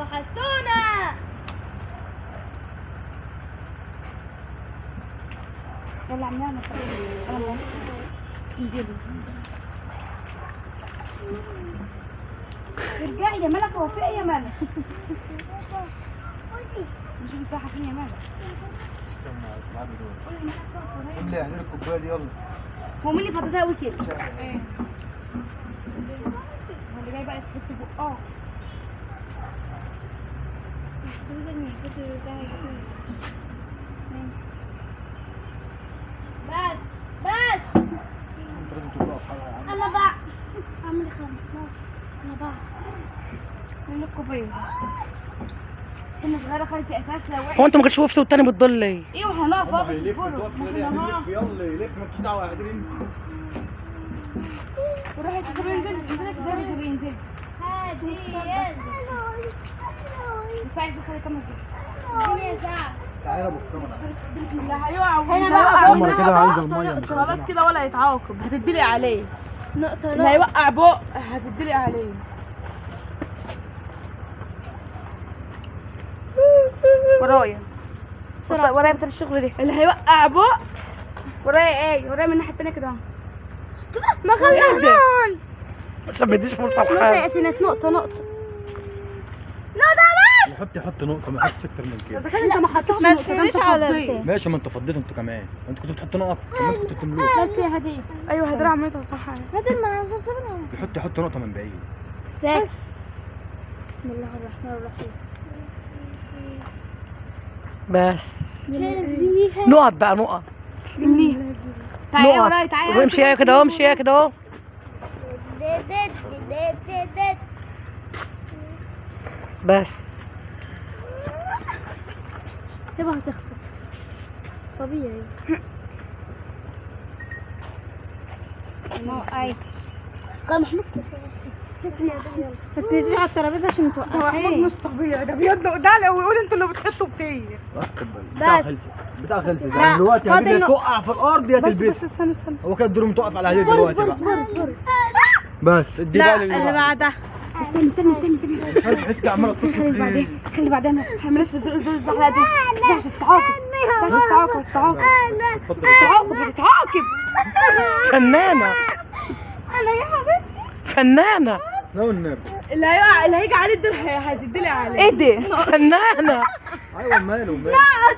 وحشتونا يلا عملنا يلا انزلي ارجعي يا ملك هو في ايه يا ملك مش مساحة فين يا ملك استنى تعالي دول املي اعملي الكوبايه دي يلا هو مين اللي فضلها قوي كده هو اللي جاي بقى تحط بقاه بس بس انت لازم تقولها في حاجه يا عم انا بقى اعمل خمس انا بقى من الكوبايه سنة صغيرة خالص يا اساس لو هو انت ما كنتش وقفت والتاني بتضل ليه؟ ايه وهنقف هم واقف هيلف الجرس. توقف ما ليه احنا هيلف يلا يلف مالكش دعوه يا قادرين وروح يا سيدي انزل انزل يا سيدي انزل هادي ينفعش تخلي كام كده الدنيا ساعة تعالى ابو الكاميرا بسم الله هيقع هنا بقى الكاميرا كده عايزه الميه مش خلاص عايزينها. كده ولا يتعاقب هتدلق عليه نقطة اللي هيوقع بق هتدلق عليه ورايا ورايا ورايا بتاع الشغل دي اللي هيوقع بق ورايا ايه ورايا من الناحية التانية كده اهو ما خلصناش عشان ما يديش فرصه نقطة لحد يا سينات نقطة نقطة يحط يحط نقطه ما يحطش اكتر من كده اذا كان انت ما حطيتش ما نقطة ده انت تسيبيش على فضيت. التاني. ماشي ما انتوا فضيتوا انتوا كمان انتوا كنتوا بتحطوا نقط كمان كنتوا بتملوه بس يا هدي ايوه هدرع عملتها صح هدي المناظر يحط يحط نقطه من بعيد بس بسم الله الرحمن الرحيم بس نزيها نقط بقى نقط منيها تعالي نقط ورايا تعالي وامشي يا كده اهو امشي يا كده اهو بس تبقى هتخسر طبيعي ما وقعتش قام محمود بس تيجي على الترابيزة عشان هو احمد توقعي مش طبيعي ده بيدلق ده ويقول انتوا اللي بتحطوا كتير بتاع خلص بتاع خلص لا، يعني دلوقتي فاضل هتيجي نق- تقع في الارض يا بس بس تلبس استنى استنى هو كده الدور متوقف على هديه دلوقتي بقى اصبر اصبر بس ادي لا بقى اللي للي بعد بعدها استني استني استني استني خلي حته عماله خلي تطلع اللي بعدين خلي اللي بعدين ما تعملش في الزر الزر الزحلقة دي ده عشان التعاقب ده عشان التعاقب التعاقب التعاقب بتتعاقب فنانه انا يا حبيبتي فنانه لا والنبي اللي هيقع اللي هيجي عليه الدور هي- هتدلق عليه ايه ده فنانه ايوه ماله ماله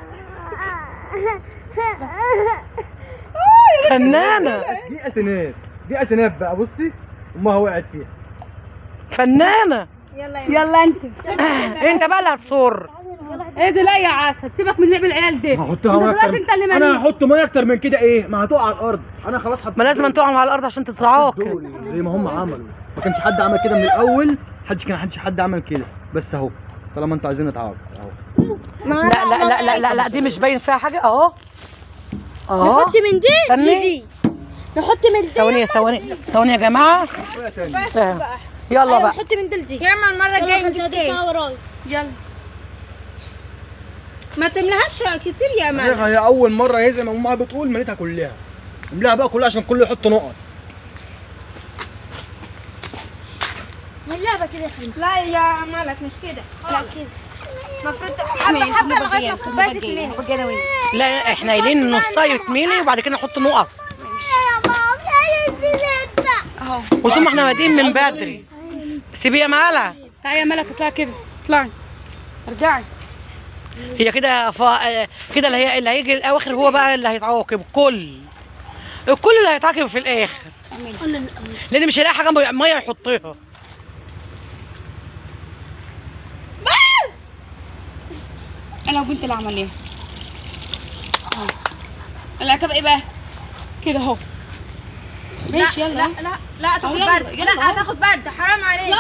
فنانه دي اسنات دي اسنات بقى بصي امها وقعت فيها فنانه يلا انت انت بقى اللي هتصر ايه ده لا يا عسل سيبك من لعب العيال ده هحطها انت ميه دلوقتي اكتر انت اللي انا مليء هحط ميه اكتر من كده ايه ما هتقع على الارض انا خلاص حطيت ما لازم تقعوا على الارض عشان تتعاقب دول زي ما هم عملوا ما كانش حد عمل كده من الاول حدش كان حدش حد عمل كده بس اهو طالما انتوا عايزين نتعاقب اهو لا لا لا لا لا, لا دي مش باين فيها حاجه اهو اهو نحط من دي استني. لدي نحط من دي ثواني ثواني ثواني يا جماعه شويه تاني آه. يلا بقى نحط من دي لدي ياما المرة الجاية نجيب كيس وراي يلا ما تملهاش كتير يا مان هي هي اول مره هي زي ما امها بتقول مليتها كلها املاها بقى كلها عشان كله يحط نقط اللعبة كده يا خالد لا يا مالك مش كده لا كده المفروض حبة حبة لغاية ما كوباية تتملي لا احنا قايلين نصها يتملي وبعد كده نحط نقط اهو وثم احنا بادئين من بدري سيبي يا مالا تعالي يا مالك اطلعي كده اطلعي ارجعي هي كده ف... آه، كده اللي هي اللي هيجي الاواخر هو بقى اللي هيتعاقب الكل الكل اللي هيتعاقب في الاخر لان مش هيلاقي حاجه ميه مية يحطها انا وبنت اللي عملناها اهو العتاب ايه بقى كده اهو ماشي يلا لا لا لا هتاخد يلا، برد يلا لا أهو. هتاخد برد حرام عليك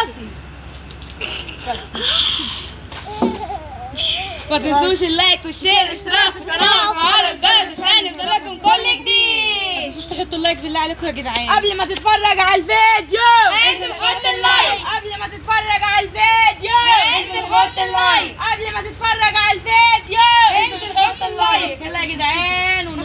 ما تنسوش اللايك والشير والاشتراك في القناه وفعلوا الجرس عشان يوصلكم كل جديد ما تنسوش تحطوا اللايك بالله عليكم يا جدعان قبل ما تتفرج على الفيديو انزل حط اللايك قبل ما تتفرج على الفيديو انزل حط اللايك قبل ما تتفرج على الفيديو انزل حط اللايك يلا يا جدعان